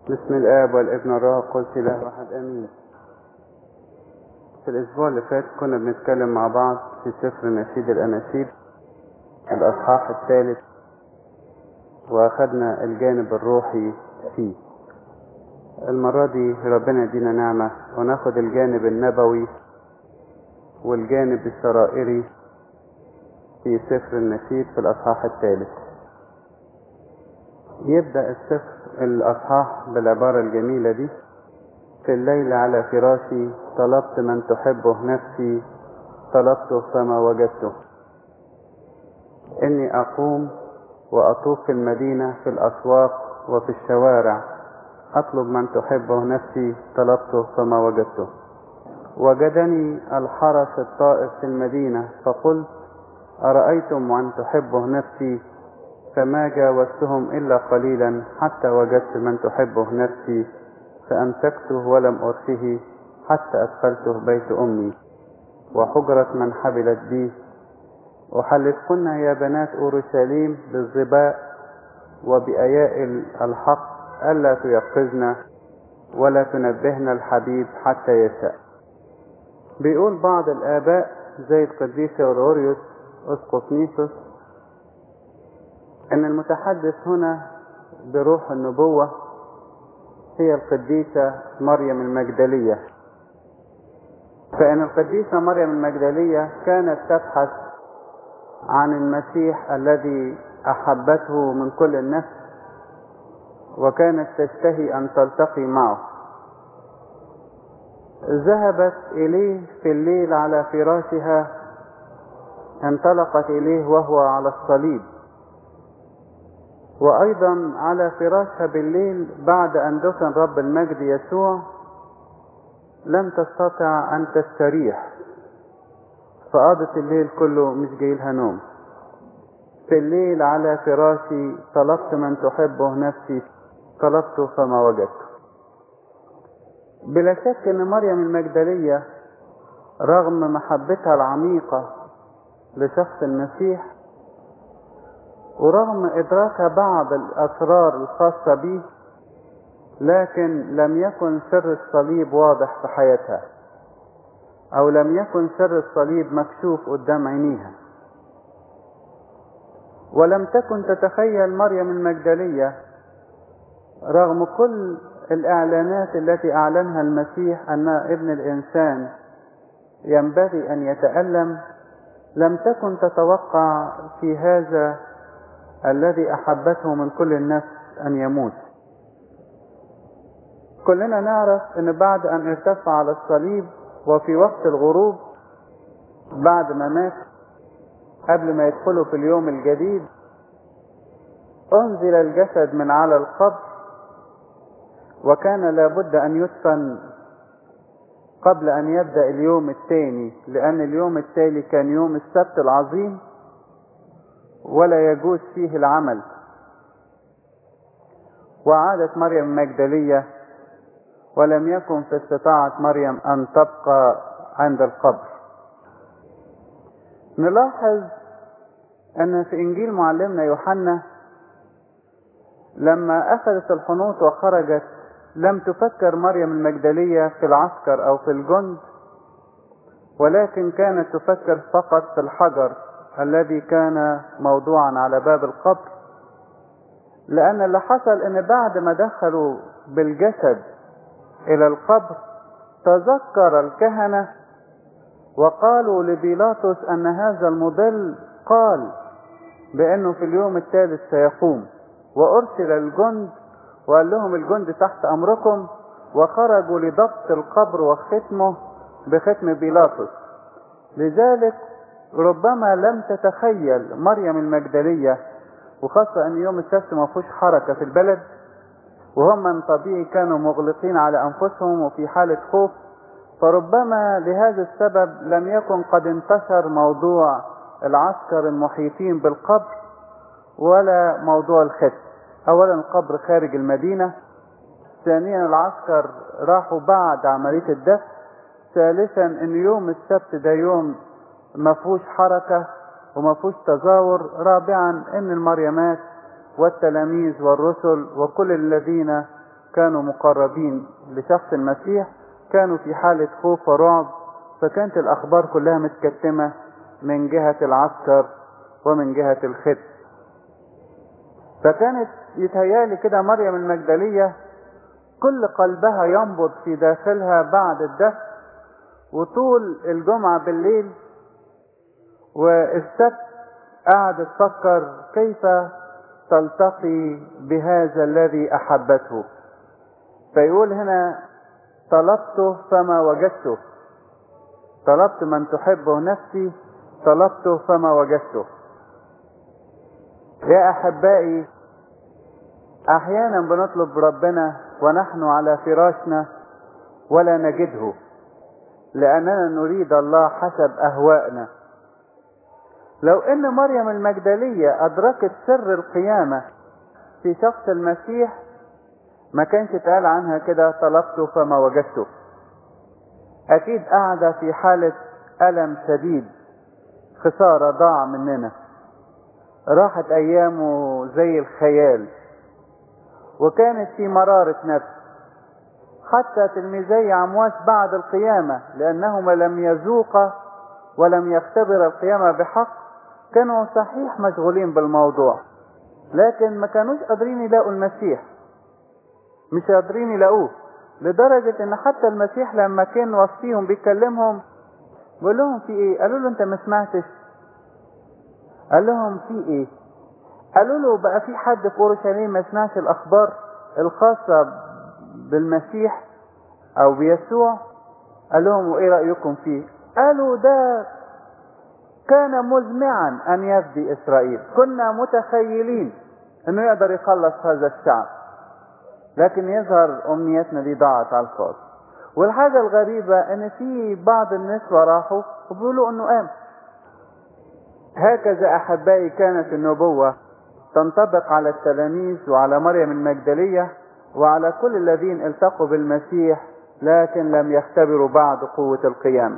بسم الآب والابن والروح القدس إله واحد آمين. في الأسبوع اللي فات كنا بنتكلم مع بعض في سفر نشيد الأناشيد الأصحاح الثالث وأخذنا الجانب الروحي فيه. المرة دي ربنا يدينا نعمة وناخد الجانب النبوي والجانب السرائري في سفر النشيد في الأصحاح الثالث. يبدأ السفر الأصحاح بالعبارة الجميلة دي في الليل على فراشي طلبت من تحبه نفسي طلبته فما وجدته إني أقوم وأطوف في المدينة في الأسواق وفي الشوارع أطلب من تحبه نفسي طلبته فما وجدته وجدني الحرس الطائف في المدينة فقلت أرأيتم من تحبه نفسي فما جاوزتهم إلا قليلا حتى وجدت من تحبه نفسي فأمسكته ولم أرسه حتى أدخلته بيت أمي وحجرة من حبلت بي أحلفكن يا بنات أورشليم بالظباء وبأياء الحق ألا تيقظن ولا تنبهن الحبيب حتى يشاء بيقول بعض الآباء زي القديس غرغوريوس أسقف نيسوس أن المتحدث هنا بروح النبوة هي القديسة مريم المجدلية فإن القديسة مريم المجدلية كانت تبحث عن المسيح الذي أحبته من كل النفس وكانت تشتهي أن تلتقي معه ذهبت إليه في الليل على فراشها انطلقت إليه وهو على الصليب وأيضا على فراشها بالليل بعد أن دفن رب المجد يسوع لم تستطع أن تستريح فقضت الليل كله مش جايلها نوم في الليل على فراشي طلبت من تحبه نفسي طلبته فما وجدته بلا شك ان مريم المجدلية رغم محبتها العميقة لشخص المسيح ورغم إدراكها بعض الأسرار الخاصة به لكن لم يكن سر الصليب واضح في حياتها أو لم يكن سر الصليب مكشوف قدام عينيها ولم تكن تتخيل مريم المجدلية رغم كل الإعلانات التي أعلنها المسيح أن ابن الإنسان ينبغي أن يتألم لم تكن تتوقع في هذا الذي أحبته من كل النفس أن يموت كلنا نعرف أن بعد أن ارتفع على الصليب وفي وقت الغروب بعد ما مات قبل ما يدخلوا في اليوم الجديد أنزل الجسد من على القبر وكان لابد أن يدفن قبل أن يبدأ اليوم الثاني لأن اليوم التالي كان يوم السبت العظيم ولا يجوز فيه العمل وعادت مريم المجدلية ولم يكن في استطاعة مريم أن تبقى عند القبر نلاحظ أن في إنجيل معلمنا يوحنا لما أخذت الحنوط وخرجت لم تفكر مريم المجدلية في العسكر أو في الجند ولكن كانت تفكر فقط في الحجر الذي كان موضوعا على باب القبر لأن اللي حصل إن بعد ما دخلوا بالجسد إلى القبر تذكر الكهنة وقالوا لبيلاطس أن هذا المضل قال بأنه في اليوم الثالث سيقوم وأرسل الجند وقال لهم الجند تحت أمركم وخرجوا لضبط القبر وختمه بختم بيلاطس لذلك ربما لم تتخيل مريم المجدلية وخاصة أن يوم السبت ما فيهوش حركة في البلد وهم من طبيعي كانوا مغلقين على أنفسهم وفي حالة خوف فربما لهذا السبب لم يكن قد انتشر موضوع العسكر المحيطين بالقبر ولا موضوع الختم أولا القبر خارج المدينة ثانيا العسكر راحوا بعد عملية الدفن ثالثا ان يوم السبت ده يوم ما فيهوش حركة وما فيهوش تزاور رابعا ان المريمات والتلاميذ والرسل وكل الذين كانوا مقربين لشخص المسيح كانوا في حالة خوف ورعب فكانت الأخبار كلها متكتمة من جهة العسكر ومن جهة الخد فكانت يتهيالي كده مريم المجدلية كل قلبها ينبض في داخلها بعد الدفن وطول الجمعة بالليل والسبت قعدت تفكر كيف تلتقي بهذا الذي أحبته فيقول هنا طلبته فما وجدته طلبت من تحبه نفسي طلبته فما وجدته يا أحبائي أحيانا بنطلب ربنا ونحن على فراشنا ولا نجده لأننا نريد الله حسب أهوائنا لو ان مريم المجدلية ادركت سر القيامة في شخص المسيح ما كانش اتقال عنها كده طلبته فما وجدته اكيد قاعدة في حالة الم شديد خسارة ضاع مننا راحت ايامه زي الخيال وكانت في مرارة نفس حتى تلميذي عمواس بعد القيامة لأنهما لم يذوقا ولم يختبر القيامة بحق كانوا صحيح مشغولين بالموضوع لكن ما كانوش قادرين يلاقوا المسيح مش قادرين يلاقوه لدرجة ان حتى المسيح لما كان وصفيهم بيكلمهم بيقول لهم في ايه قالوا له انت ما سمعتش قال لهم في ايه قالوا له بقى في حد في اورشليم ما سمعش الاخبار الخاصة بالمسيح او بيسوع قال لهم وايه رأيكم فيه قالوا ده كان مزمعا ان يفدي اسرائيل كنا متخيلين انه يقدر يخلص هذا الشعب لكن يظهر امنيتنا دي ضاعت على الفاضي والحاجة الغريبة ان في بعض النسوة راحوا وبيقولوا انه قام هكذا احبائي كانت النبوة تنطبق على التلاميذ وعلى مريم المجدلية وعلى كل الذين التقوا بالمسيح لكن لم يختبروا بعد قوة القيامة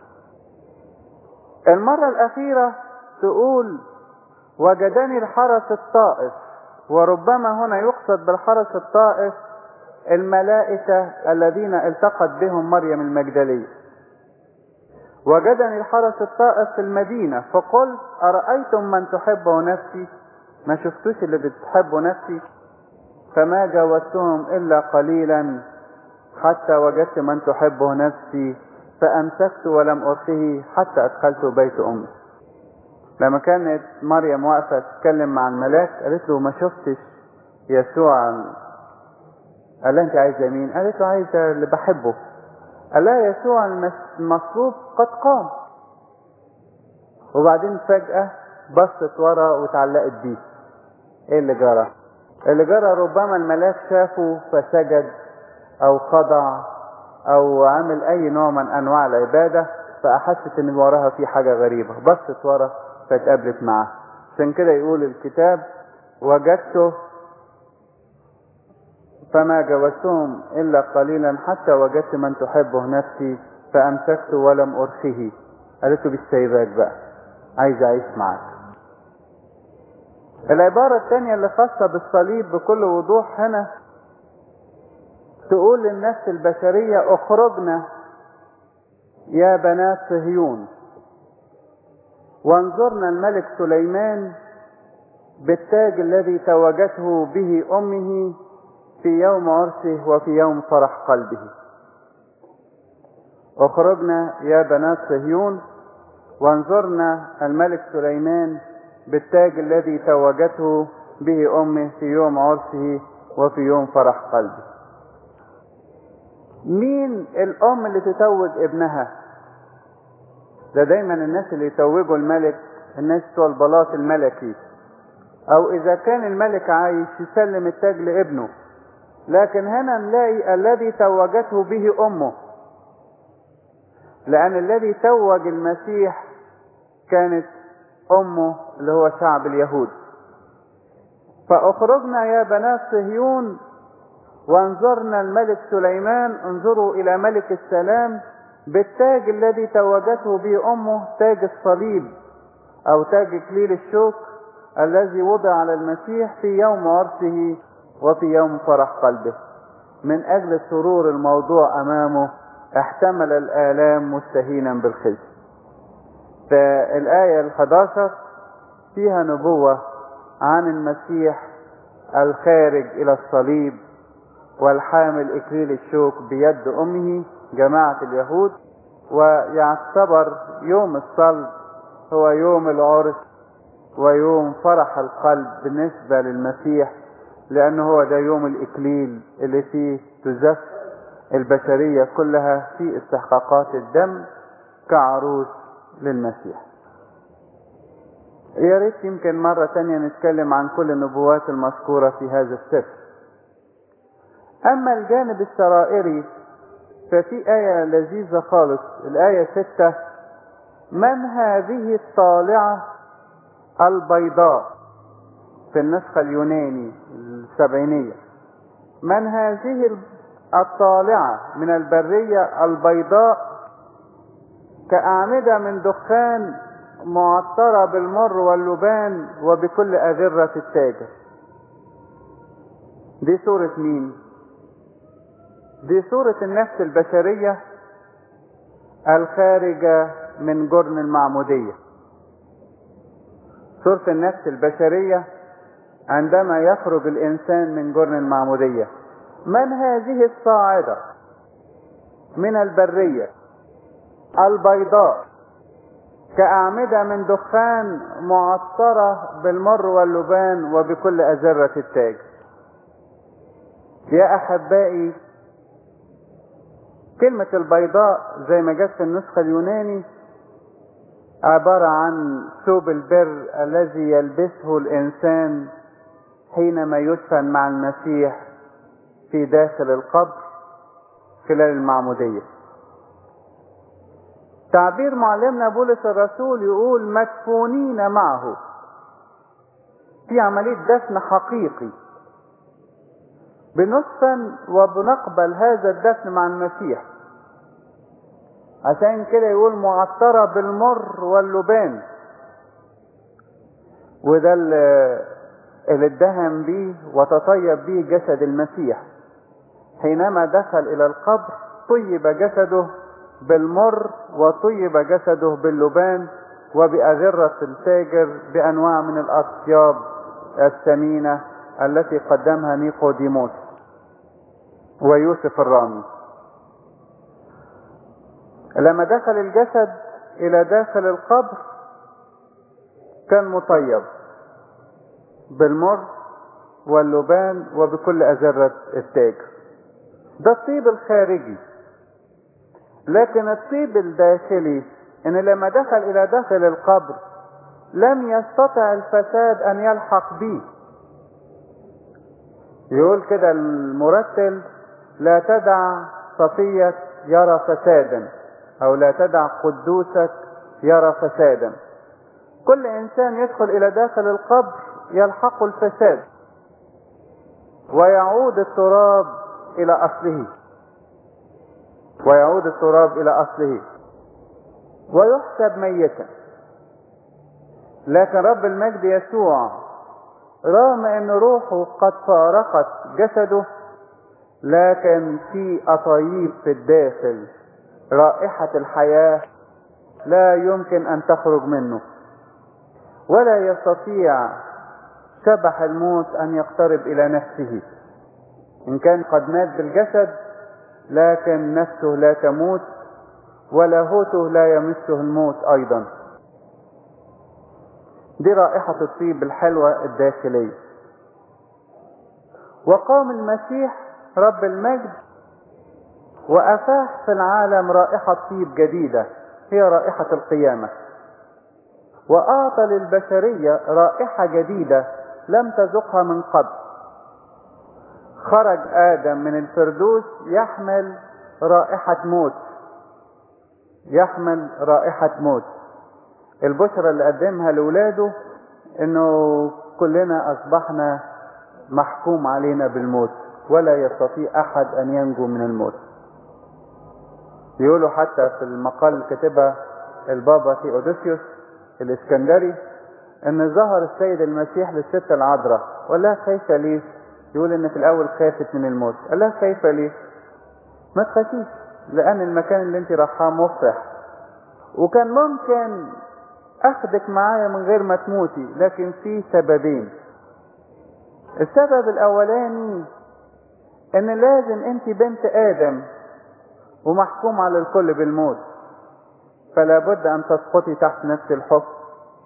المرة الأخيرة تقول وجدني الحرس الطائف وربما هنا يقصد بالحرس الطائف الملائكة الذين التقت بهم مريم المجدلية وجدني الحرس الطائف في المدينة فقلت أرأيتم من تحبه نفسي ما شفتوش اللي بتحبه نفسي فما جاوزتهم إلا قليلا حتى وجدت من تحبه نفسي فأمسكت ولم أرخه حتى أدخلت بيت أمي لما كانت مريم واقفة تتكلم مع الملاك قالت له ما شفتش يسوع قال لها انت عايزة مين قالت له عايزة اللي بحبه قال لها يسوع المصلوب قد قام وبعدين فجأة بصت ورا وتعلقت بيه ايه اللي جرى اللي جرى ربما الملاك شافه فسجد او خضع او عمل اي نوع من انواع العبادة فاحست ان وراها في حاجة غريبة بصت ورا فاتقابلت معاه عشان كده يقول الكتاب وجدته فما جوزتهم الا قليلا حتى وجدت من تحبه نفسي فامسكت ولم ارخه قالت له بالسيباك بقى عايز اعيش معاك العبارة الثانية اللي خاصة بالصليب بكل وضوح هنا تقول للنفس البشرية اخرجنا يا بنات صهيون وانظرنا الملك سليمان بالتاج الذي توجته به امه في يوم عرسه وفي يوم فرح قلبه اخرجنا يا بنات صهيون وانظرنا الملك سليمان بالتاج الذي توجته به امه في يوم عرسه وفي يوم فرح قلبه مين الام اللي تتوج ابنها ده دايما الناس اللي يتوجوا الملك الناس بتوع البلاط الملكي او اذا كان الملك عايش يسلم التاج لابنه لكن هنا نلاقي الذي توجته به امه لان الذي توج المسيح كانت امه اللي هو شعب اليهود فاخرجنا يا بنات صهيون وانظرنا الملك سليمان انظروا الى ملك السلام بالتاج الذي توجته به امه تاج الصليب او تاج اكليل الشوك الذي وضع على المسيح في يوم عرسه وفي يوم فرح قلبه من أجل السرور الموضوع أمامه احتمل الآلام مستهينا بالخزي فالآية الحداشر فيها نبوة عن المسيح الخارج إلى الصليب والحامل إكليل الشوك بيد أمه جماعة اليهود ويعتبر يوم الصلب هو يوم العرس ويوم فرح القلب بالنسبة للمسيح لأنه هو ده يوم الإكليل اللي فيه تزف البشرية كلها في استحقاقات الدم كعروس للمسيح يا ريت يمكن مرة تانية نتكلم عن كل النبوات المذكورة في هذا السفر أما الجانب السرائري ففي آية لذيذة خالص الآية ستة من هذه الطالعة البيضاء في النسخة اليوناني السبعينية من هذه الطالعة من البرية البيضاء كأعمدة من دخان معطرة بالمر واللبان وبكل أذرة التاجر دي صورة مين دي صورة النفس البشرية الخارجة من جرن المعمودية صورة النفس البشرية عندما يخرج الإنسان من جرن المعمودية من هذه الصاعدة من البرية البيضاء كأعمدة من دخان معطرة بالمر واللبان وبكل أزرة التاج يا أحبائي كلمة البيضاء زي ما جت في النسخة اليوناني عبارة عن ثوب البر الذي يلبسه الإنسان حينما يدفن مع المسيح في داخل القبر خلال المعمودية تعبير معلمنا بولس الرسول يقول مدفونين معه في عملية دفن حقيقي بندفن وبنقبل هذا الدفن مع المسيح عشان كده يقول معطرة بالمر واللبان وده اللي اتدهن بيه وتطيب به جسد المسيح حينما دخل الى القبر طيب جسده بالمر وطيب جسده باللبان وبأذرة التاجر بأنواع من الأطياب الثمينة التي قدمها نيقوديموس ويوسف الرامي لما دخل الجسد إلى داخل القبر كان مطيب بالمر واللبان وبكل أزرة التاجر ده الطيب الخارجي لكن الطيب الداخلي ان لما دخل الى داخل القبر لم يستطع الفساد ان يلحق به يقول كده المرتل لا تدع صفية يرى فسادا او لا تدع قدوسك يرى فسادا كل انسان يدخل الى داخل القبر يلحق الفساد ويعود التراب الى اصله ويعود التراب الى اصله ويحسب ميتا لكن رب المجد يسوع رغم ان روحه قد فارقت جسده لكن في اطايب في الداخل رائحة الحياة لا يمكن ان تخرج منه ولا يستطيع شبح الموت ان يقترب الى نفسه ان كان قد مات بالجسد لكن نفسه لا تموت ولاهوته لا يمسه الموت ايضا دي رائحة الطيب الحلوة الداخلية وقام المسيح رب المجد وأفاح في العالم رائحة طيب جديدة هي رائحة القيامة وأعطى للبشرية رائحة جديدة لم تذقها من قبل خرج آدم من الفردوس يحمل رائحة موت يحمل رائحة موت البشرى اللي قدمها لولاده انه كلنا اصبحنا محكوم علينا بالموت ولا يستطيع احد ان ينجو من الموت يقولوا حتى في المقال اللي كتبها البابا ثيودوسيوس الاسكندري ان ظهر السيد المسيح للست العذراء ولا كيف لي يقول ان في الاول خافت من الموت قال لها خايفة ليه ما تخافيش لان المكان اللي انت رايحاه مفرح وكان ممكن اخدك معايا من غير ما تموتي لكن في سببين السبب الاولاني ان لازم انت بنت ادم ومحكوم على الكل بالموت فلا بد ان تسقطي تحت نفس الحكم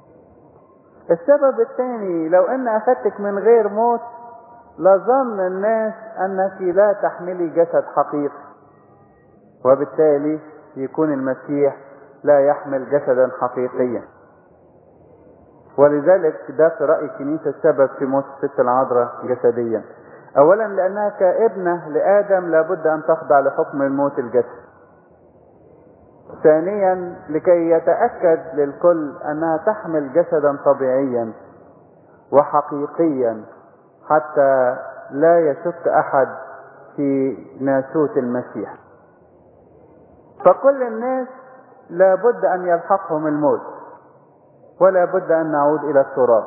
السبب الثاني لو ان اخدتك من غير موت لظن الناس انك لا تحملي جسد حقيقي وبالتالي يكون المسيح لا يحمل جسدا حقيقيا ولذلك ده في رأي الكنيسة السبب في موت الست العذراء جسديا اولا لانها كابنة لادم لابد ان تخضع لحكم الموت الجسد ثانيا لكي يتأكد للكل انها تحمل جسدا طبيعيا وحقيقيا حتى لا يشك احد في ناسوت المسيح فكل الناس لابد ان يلحقهم الموت ولا بد ان نعود الى التراب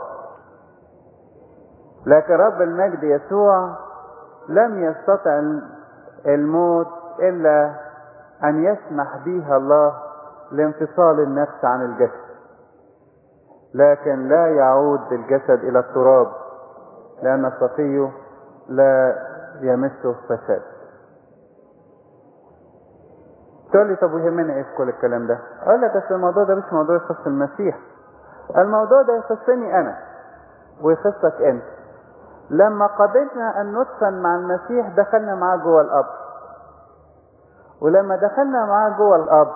لكن رب المجد يسوع لم يستطع الموت الا ان يسمح بها الله لانفصال النفس عن الجسد لكن لا يعود الجسد الى التراب لان الصفي لا يمسه فساد تقول لي طب ويهمنا ايه في كل الكلام ده اقول لك اصل الموضوع ده مش موضوع يخص المسيح الموضوع ده يخصني انا ويخصك انت لما قبلنا ان ندفن مع المسيح دخلنا معاه جوه القبر ولما دخلنا معاه جوه القبر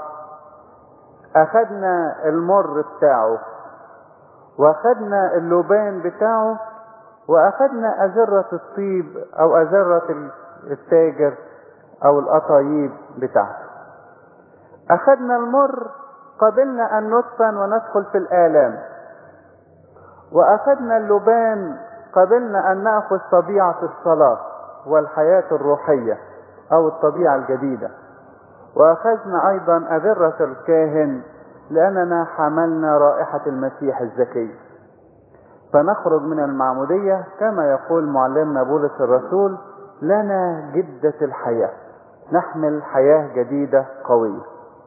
اخدنا المر بتاعه واخدنا اللبان بتاعه واخدنا ازرة الطيب او ازرة التاجر او القطايب بتاعته اخدنا المر قبلنا ان ندفن وندخل في الالام واخدنا اللبان قبلنا ان ناخذ طبيعة الصلاة والحياة الروحية او الطبيعة الجديدة واخذنا ايضا اذرة الكاهن لاننا حملنا رائحة المسيح الزكي فنخرج من المعمودية كما يقول معلمنا بولس الرسول لنا جدة الحياة نحمل حياة جديدة قوية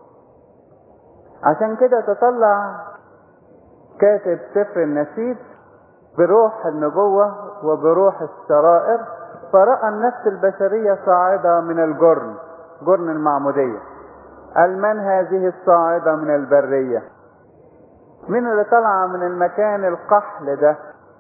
عشان كده تطلع كاتب سفر النشيد بروح النبوة وبروح السرائر فرأى النفس البشرية صاعدة من الجرن جرن المعمودية قال من هذه الصاعدة من البرية مين اللي طالعة من المكان القحل ده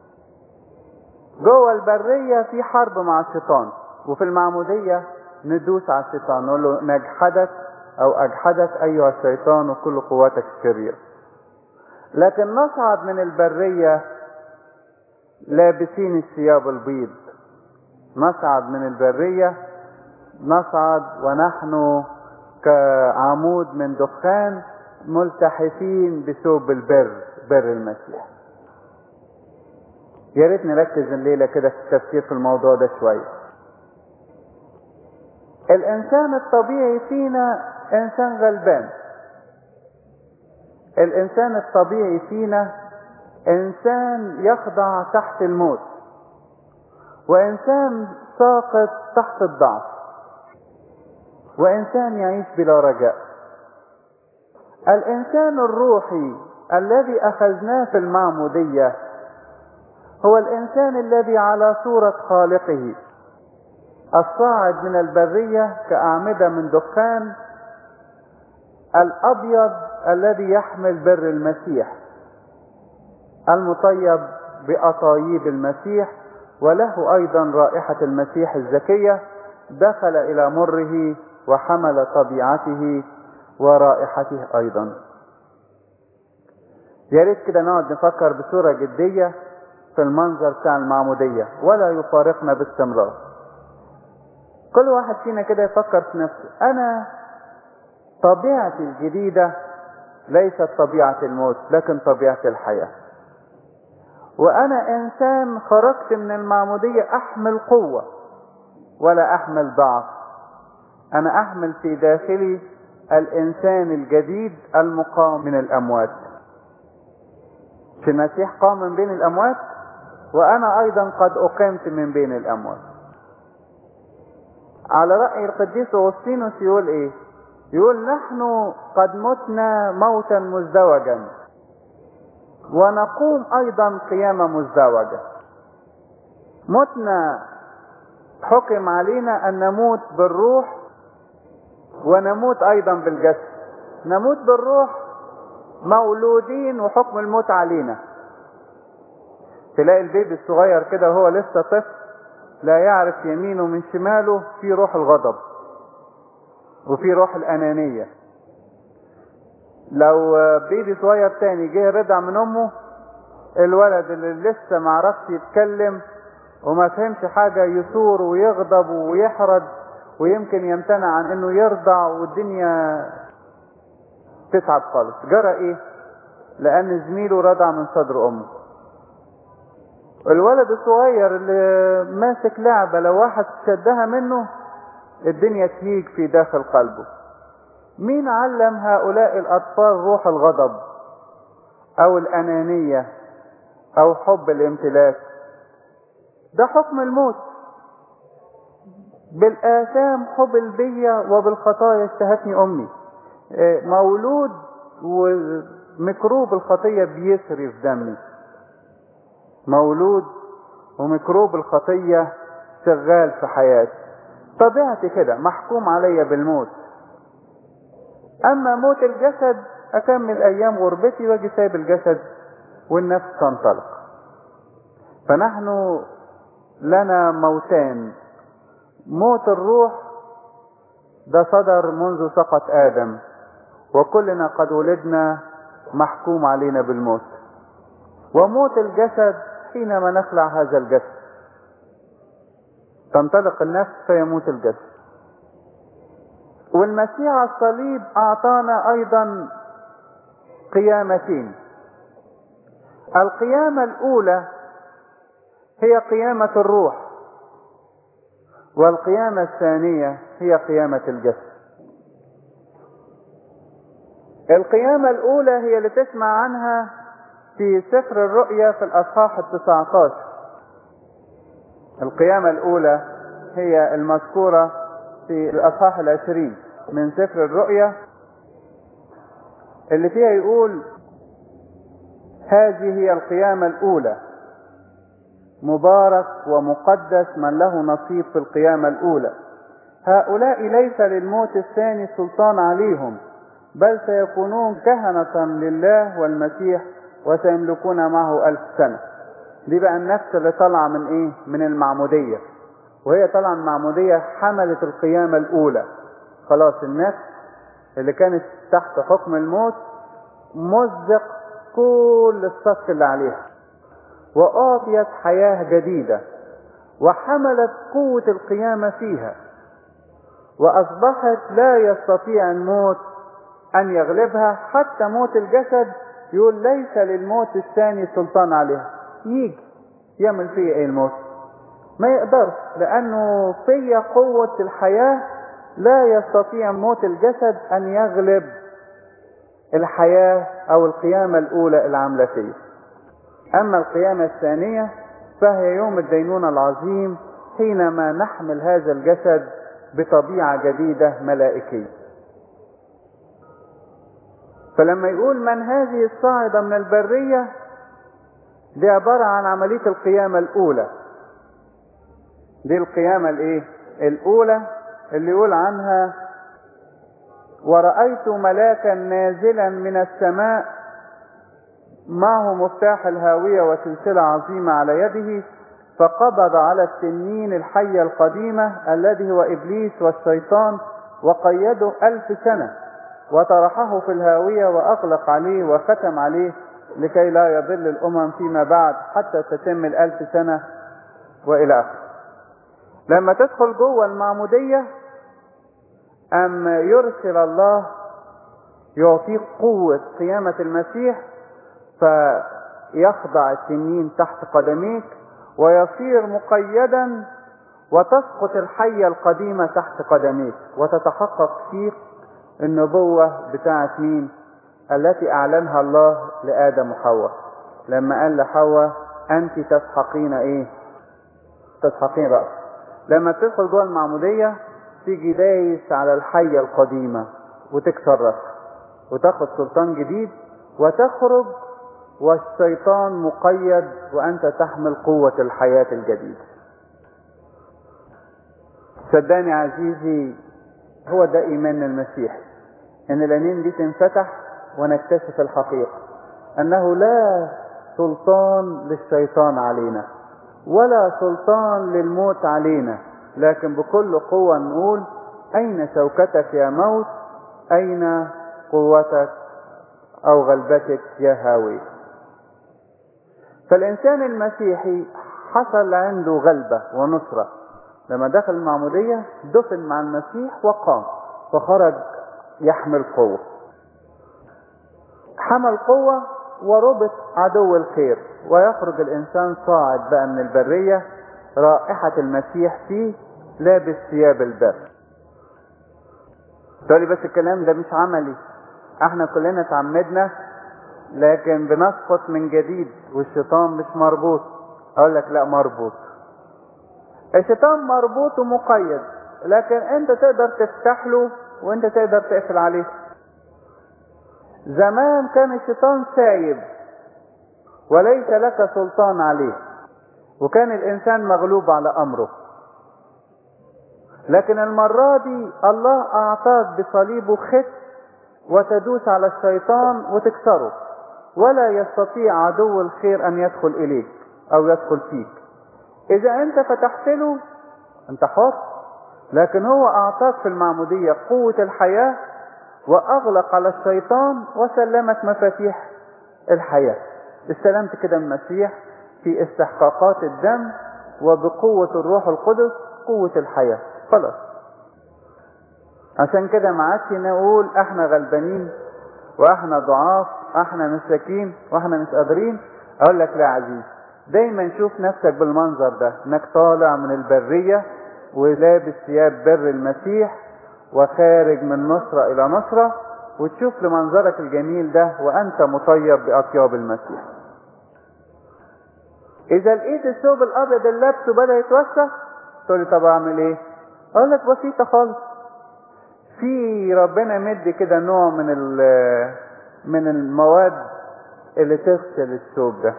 جوه البرية في حرب مع الشيطان وفي المعمودية ندوس على الشيطان نقول له نجحدك او اجحدك ايها الشيطان وكل قواتك الشريرة لكن نصعد من البرية لابسين الثياب البيض نصعد من البرية نصعد ونحن كعمود من دخان ملتحفين بثوب البر بر المسيح يا ريت نركز الليله كده في التفكير في الموضوع ده شويه الانسان الطبيعي فينا انسان غلبان الانسان الطبيعي فينا انسان يخضع تحت الموت وانسان ساقط تحت الضعف وانسان يعيش بلا رجاء الانسان الروحي الذي اخذناه في المعموديه هو الانسان الذي على صوره خالقه الصاعد من البريه كاعمده من دخان الابيض الذي يحمل بر المسيح المطيب باطايب المسيح وله ايضا رائحه المسيح الزكيه دخل الى مره وحمل طبيعته ورائحته ايضا يا ريت كده نقعد نفكر بصوره جديه في المنظر بتاع المعموديه ولا يفارقنا باستمرار كل واحد فينا كده يفكر في نفسه انا طبيعتي الجديده ليست طبيعه الموت لكن طبيعه الحياه وانا انسان خرجت من المعموديه احمل قوه ولا احمل ضعف انا احمل في داخلي الانسان الجديد المقام من الاموات في المسيح قام من بين الاموات وانا ايضا قد اقمت من بين الاموات على رأي القديس أغسطينوس يقول ايه يقول نحن قد متنا موتا مزدوجا ونقوم ايضا قيامة مزدوجة متنا حكم علينا ان نموت بالروح ونموت ايضا بالجسد نموت بالروح مولودين وحكم الموت علينا تلاقي البيبي الصغير كده وهو لسه طفل لا يعرف يمينه من شماله في روح الغضب وفي روح الأنانية لو بيبي صغير تاني جه رضع من أمه الولد اللي لسه معرفش يتكلم وما فهمش حاجة يثور ويغضب ويحرد ويمكن يمتنع عن انه يرضع والدنيا تتعب خالص جرى ايه لان زميله رضع من صدر امه الولد الصغير اللي ماسك لعبة لو واحد شدها منه الدنيا تهيج في داخل قلبه مين علم هؤلاء الأطفال روح الغضب أو الأنانية أو حب الامتلاك ده حكم الموت بالآثام حبل بي وبالخطايا اشتهتني أمي مولود وميكروب الخطية بيسري في دمي مولود وميكروب الخطية شغال في حياتي طبيعتي كده محكوم عليا بالموت اما موت الجسد اكمل ايام غربتي واجي سايب الجسد والنفس تنطلق فنحن لنا موتان موت الروح ده صدر منذ سقط ادم وكلنا قد ولدنا محكوم علينا بالموت وموت الجسد حينما نخلع هذا الجسد تنطلق النفس فيموت الجسد والمسيح على الصليب اعطانا ايضا قيامتين القيامة الاولى هي قيامة الروح والقيامة الثانية هي قيامة الجسد القيامة الاولى هي اللي تسمع عنها في سفر الرؤيا في الاصحاح التسعة عشر القيامة الاولى هي المذكورة في الاصحاح العشرين من سفر الرؤيا اللي فيها يقول هذه هي القيامة الاولى مبارك ومقدس من له نصيب في القيامة الاولى هؤلاء ليس للموت الثاني سلطان عليهم بل سيكونون كهنة لله والمسيح وسيملكون معه ألف سنة دي بقى النفس اللي طالعة من ايه من المعمودية وهي طالعة من المعمودية حملت القيامة الأولى خلاص النفس اللي كانت تحت حكم الموت مزق كل الصف اللي عليها وأعطيت حياة جديدة وحملت قوة القيامة فيها وأصبحت لا يستطيع الموت أن يغلبها حتى موت الجسد يقول ليس للموت الثاني سلطان عليها يجي يعمل فيا ايه الموت ما يقدرش لانه في قوة الحياة لا يستطيع موت الجسد ان يغلب الحياة او القيامة الاولى العاملة فيه اما القيامة الثانية فهي يوم الدينونة العظيم حينما نحمل هذا الجسد بطبيعة جديدة ملائكية فلما يقول من هذه الصاعدة من البرية دي عبارة عن عملية القيامة الأولى دي القيامة الإيه؟ الأولى اللي يقول عنها ورأيت ملاكا نازلا من السماء معه مفتاح الهاوية وسلسلة عظيمة على يده فقبض على التنين الحية القديمة الذي هو إبليس والشيطان وقيده ألف سنة وطرحه في الهاوية وأغلق عليه وختم عليه لكي لا يضل الأمم فيما بعد حتى تتم الألف سنة وإلى آخره لما تدخل جوه المعمودية أم يرسل الله يعطيك قوة قيامة المسيح فيخضع التنين تحت قدميك ويصير مقيدا وتسقط الحية القديمة تحت قدميك وتتحقق فيك النبوة بتاعت مين التي اعلنها الله لادم وحواء لما قال لحواء انت تسحقين ايه تسحقين رأس لما تدخل جوه المعمودية تيجي دايس على الحية القديمة وتكسر راسها وتاخد سلطان جديد وتخرج والشيطان مقيد وأنت تحمل قوة الحياة الجديدة صدقني عزيزي هو ده إيمان المسيح إن العينين دي تنفتح ونكتشف الحقيقة أنه لا سلطان للشيطان علينا ولا سلطان للموت علينا لكن بكل قوة نقول أين شوكتك يا موت أين قوتك أو غلبتك يا هاوي فالإنسان المسيحي حصل عنده غلبة ونصرة لما دخل المعمودية دفن مع المسيح وقام فخرج يحمل قوة حمل قوة وربط عدو الخير ويخرج الإنسان صاعد بقى من البرية رائحة المسيح فيه لابس ثياب البر تقولي بس الكلام ده مش عملي احنا كلنا اتعمدنا لكن بنسقط من جديد والشيطان مش مربوط اقول لك لا مربوط الشيطان مربوط ومقيد لكن انت تقدر تفتح له وانت تقدر تقفل عليه زمان كان الشيطان سايب وليس لك سلطان عليه وكان الانسان مغلوب على امره لكن المرة دي الله اعطاك بصليبه خت وتدوس على الشيطان وتكسره ولا يستطيع عدو الخير ان يدخل اليك او يدخل فيك اذا انت فتحت له انت حر لكن هو اعطاك في المعمودية قوة الحياة واغلق على الشيطان وسلمك مفاتيح الحياة استلمت كده المسيح في استحقاقات الدم وبقوة الروح القدس قوة الحياة خلاص عشان كده ما عادش نقول احنا غلبانين واحنا ضعاف احنا مساكين واحنا مش قادرين اقول لك لا يا عزيز دايما شوف نفسك بالمنظر ده انك طالع من البرية ولابس ثياب بر المسيح وخارج من نصرة الى نصرة وتشوف لمنظرك الجميل ده وانت مطيب باطياب المسيح اذا لقيت الثوب الابيض اللي لابسه بدا يتوسخ تقول لي طب اعمل ايه اقول لك بسيطه خالص في ربنا مدي كده نوع من من المواد اللي تغسل الثوب ده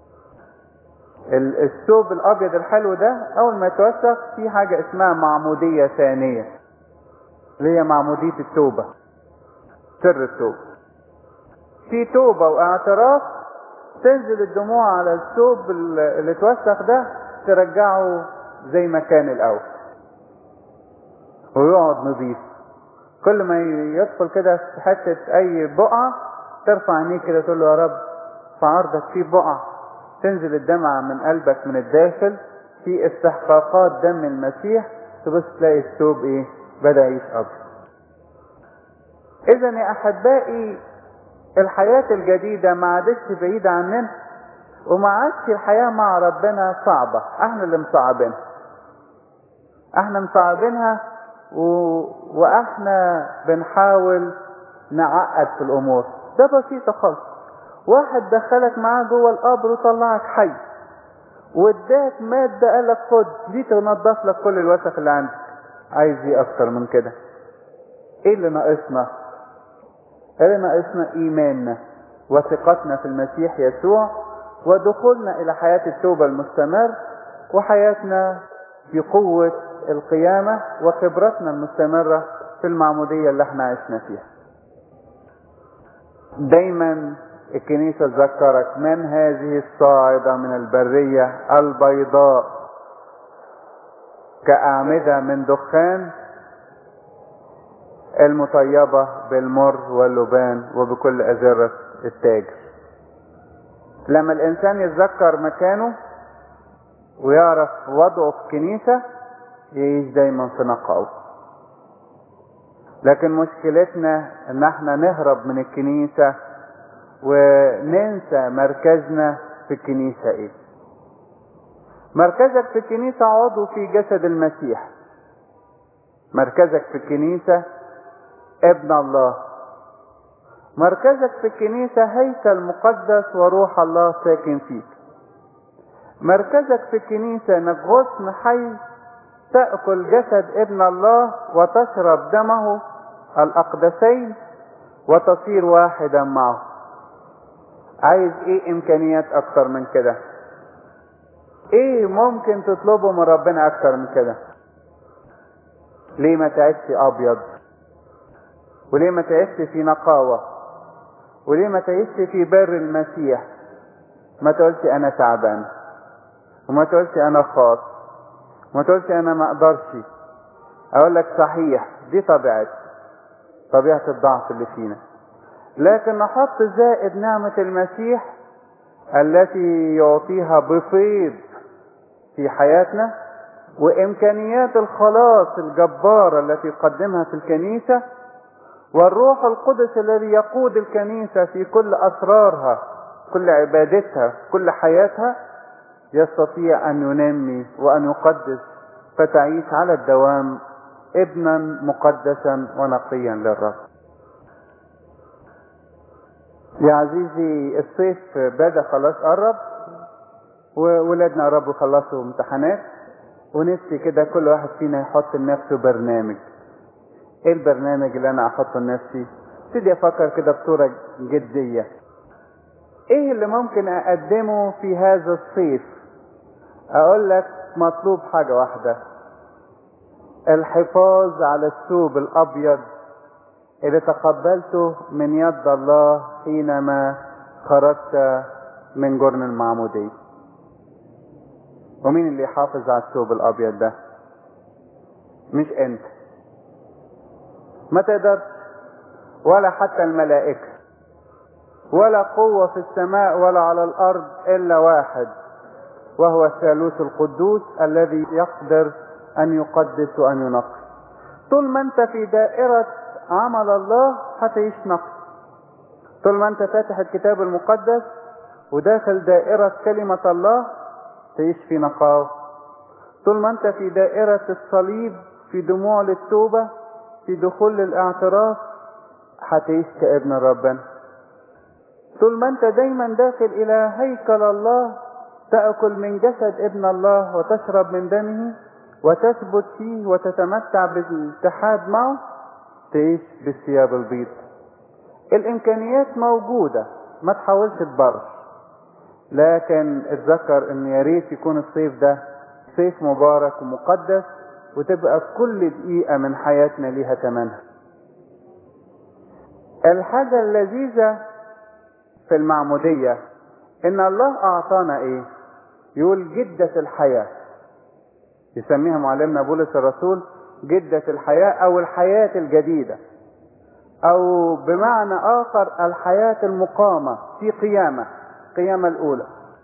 الثوب الابيض الحلو ده اول ما يتوسخ في حاجه اسمها معموديه ثانيه اللي هي معموديه التوبه سر التوبه في توبه واعتراف تنزل الدموع على الثوب اللي اتوسخ ده ترجعه زي ما كان الاول ويقعد نظيف كل ما يدخل كده في حتة اي بقعة ترفع عينيك كده تقول له يا رب في عرضك في بقعة تنزل الدمعة من قلبك من الداخل في استحقاقات دم المسيح تبص تلاقي الثوب ايه بدأ يشقب اذا يا احبائي الحياة الجديدة ما عادتش بعيدة عننا وما عادش الحياة مع ربنا صعبة احنا اللي مصعبينها احنا مصعبينها و... واحنا بنحاول نعقد في الامور ده بسيطة خالص واحد دخلك معاه جوه القبر وطلعك حي واداك مادة قالك خد دي تنضف لك كل الوسخ اللي عندك عايز ايه اكتر من كده ايه اللي ناقصنا اللي ناقصنا ايماننا وثقتنا في المسيح يسوع ودخولنا الى حياة التوبة المستمر وحياتنا في قوة القيامة وخبرتنا المستمرة في المعمودية اللي احنا عشنا فيها دايما الكنيسة تذكرك من هذه الصاعدة من البرية البيضاء كأعمدة من دخان المطيبة بالمر واللبان وبكل أزرة التاجر لما الإنسان يتذكر مكانه ويعرف وضعه في الكنيسة يعيش دايما في نقعه لكن مشكلتنا ان احنا نهرب من الكنيسة وننسى مركزنا في الكنيسة ايه مركزك في الكنيسة عضو في جسد المسيح مركزك في الكنيسة ابن الله مركزك في الكنيسة هيكل مقدس وروح الله ساكن فيك مركزك في الكنيسة انك غصن حي تأكل جسد ابن الله وتشرب دمه الأقدسين وتصير واحدا معه عايز ايه امكانيات اكتر من كده ايه ممكن تطلبه من ربنا اكتر من كده ليه ما تعيش ابيض وليه ما تعيش في نقاوة وليه ما تعيش في بر المسيح ما تقولش انا تعبان وما تقولش انا خاص وما تقولش انا ما اقدرش اقول لك صحيح دي طبيعتي طبيعة الضعف اللي فينا لكن نحط زائد نعمة المسيح التي يعطيها بفيض في حياتنا وامكانيات الخلاص الجبارة التي يقدمها في الكنيسة والروح القدس الذي يقود الكنيسة في كل اسرارها كل عبادتها كل حياتها يستطيع ان ينمي وان يقدس فتعيش على الدوام ابنا مقدسا ونقيا للرب يا عزيزي الصيف بدا خلاص قرب وولادنا قربوا يخلصوا امتحانات ونفسي كده كل واحد فينا يحط لنفسه برنامج ايه البرنامج اللي انا احطه لنفسي ابتدي افكر كده بصورة جدية ايه اللي ممكن اقدمه في هذا الصيف اقول لك مطلوب حاجة واحدة الحفاظ على الثوب الابيض اللي تقبلته من يد الله حينما خرجت من جرن المعمودية ومين اللي يحافظ على الثوب الابيض ده مش انت ما تقدرش ولا حتى الملائكة ولا قوة في السماء ولا على الارض الا واحد وهو الثالوث القدوس الذي يقدر ان يقدس وان ينقي طول ما انت في دائرة عمل الله هتعيش نقي طول ما انت فاتح الكتاب المقدس وداخل دائرة كلمة الله تعيش في نقاوة طول ما انت في دائرة الصليب في دموع للتوبة في دخول للاعتراف هتعيش كابن ربنا طول ما انت دايما داخل الى هيكل الله تأكل من جسد ابن الله وتشرب من دمه وتثبت فيه وتتمتع بالاتحاد معه تعيش بالثياب البيض الامكانيات موجودة ما تحاولش تبرش لكن اتذكر ان يا ريت يكون الصيف ده صيف مبارك ومقدس وتبقى كل دقيقة من حياتنا ليها تمنها الحاجة اللذيذة في المعمودية ان الله اعطانا ايه يقول جدة الحياة يسميها معلمنا بولس الرسول جدة الحياة او الحياة الجديدة او بمعنى اخر الحياة المقامة في قيامة قيامة الاولى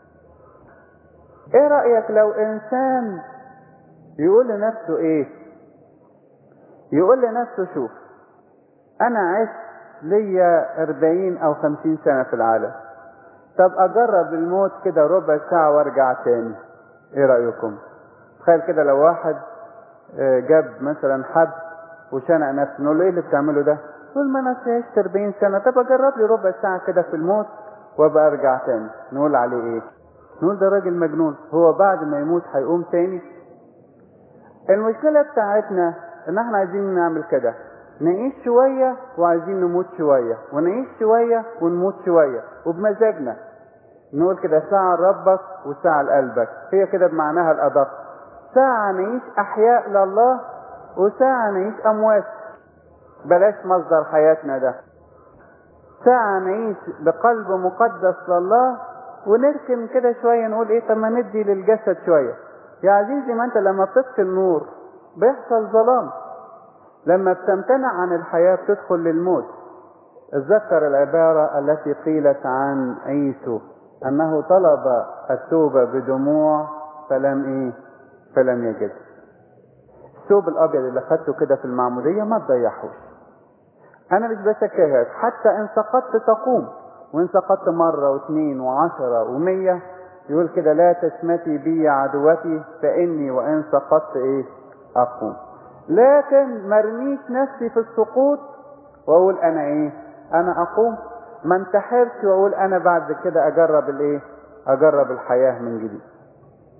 ايه رأيك لو انسان يقول لنفسه ايه يقول لنفسه شوف انا عشت ليا اربعين او خمسين سنة في العالم طب اجرب الموت كده ربع ساعة وارجع تاني ايه رأيكم تخيل كده لو واحد جاب مثلا حد وشنق نفسه نقول له ايه اللي بتعمله ده يقول ما انا عشت 40 سنة طب اجرب لي ربع ساعة كده في الموت وابقى ارجع تاني نقول عليه ايه نقول ده راجل مجنون هو بعد ما يموت هيقوم تاني المشكلة بتاعتنا ان احنا عايزين نعمل كده نعيش شوية وعايزين نموت شوية ونعيش شوية ونموت شوية وبمزاجنا نقول كده ساعة لربك وساعة لقلبك هي كده بمعناها الأدق ساعة نعيش أحياء لله وساعة نعيش أموات بلاش مصدر حياتنا ده ساعة نعيش بقلب مقدس لله ونركن كده شوية نقول ايه طب ما ندي للجسد شوية يا عزيزي ما انت لما بتطفي النور بيحصل ظلام لما بتمتنع عن الحياة بتدخل للموت اتذكر العبارة التي قيلت عن عيسو انه طلب التوبة بدموع فلم ايه فلم يجد الثوب الابيض اللي خدته كده في المعمودية ما تضيعهوش انا مش بشكرك حتى ان سقطت تقوم وان سقطت مرة واثنين وعشرة ومية يقول كده لا تشمتي بي عدوتي فاني وان سقطت ايه اقوم لكن مرميش نفسي في السقوط واقول انا ايه انا اقوم ما انتحرش واقول انا بعد كده اجرب الايه اجرب الحياة من جديد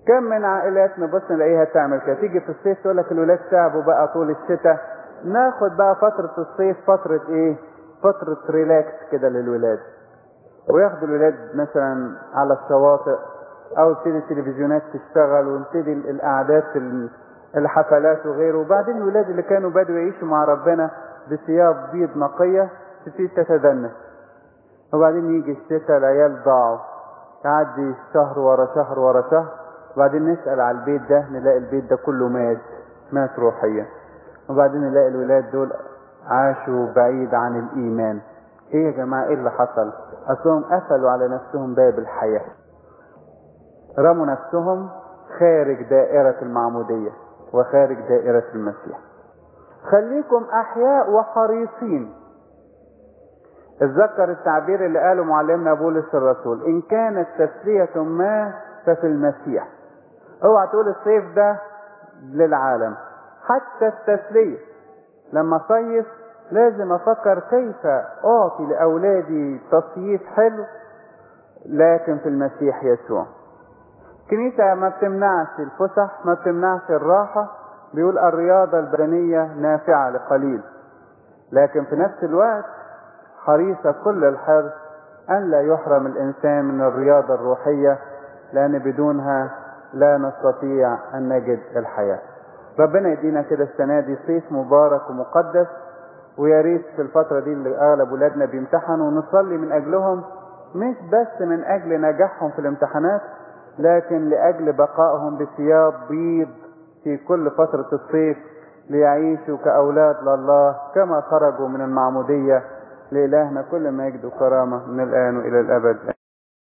كم من عائلات نبص نلاقيها تعمل كده تيجي في الصيف تقول لك الولاد تعبوا بقى طول الشتاء ناخد بقى فترة الصيف فترة ايه فترة ريلاكس كده للولاد وياخدوا الولاد مثلا على الشواطئ او تبتدي التلفزيونات تشتغل ونبتدي القعدات الحفلات وغيره وبعدين الولاد اللي كانوا بدوا يعيشوا مع ربنا بثياب بيض نقية تبتدي تتدنس وبعدين يجي الشتاء العيال ضاعوا تعدي شهر ورا شهر ورا شهر وبعدين نسأل على البيت ده نلاقي البيت ده كله مات مات روحيا وبعدين نلاقي الولاد دول عاشوا بعيد عن الإيمان ايه يا جماعة ايه اللي حصل اصلهم قفلوا على نفسهم باب الحياة رموا نفسهم خارج دائرة المعمودية وخارج دائرة المسيح خليكم احياء وحريصين اتذكر التعبير اللي قاله معلمنا بولس الرسول ان كانت تسلية ما ففي المسيح اوعى تقول الصيف ده للعالم حتى التسلية لما صيف لازم افكر كيف اعطي لاولادي تصييف حلو لكن في المسيح يسوع كنيسة ما بتمنعش الفسح ما بتمنعش الراحة بيقول الرياضة البدنية نافعة لقليل لكن في نفس الوقت حريصة كل الحرص أن لا يحرم الإنسان من الرياضة الروحية لأن بدونها لا نستطيع أن نجد الحياة ربنا يدينا كده السنة دي صيف مبارك ومقدس ويا ريت في الفترة دي اللي أغلب ولادنا بيمتحنوا ونصلي من أجلهم مش بس من أجل نجاحهم في الامتحانات لكن لأجل بقائهم بثياب بيض في كل فترة الصيف ليعيشوا كأولاد لله كما خرجوا من المعمودية لإلهنا كل مجد وكرامة من الآن وإلى الأبد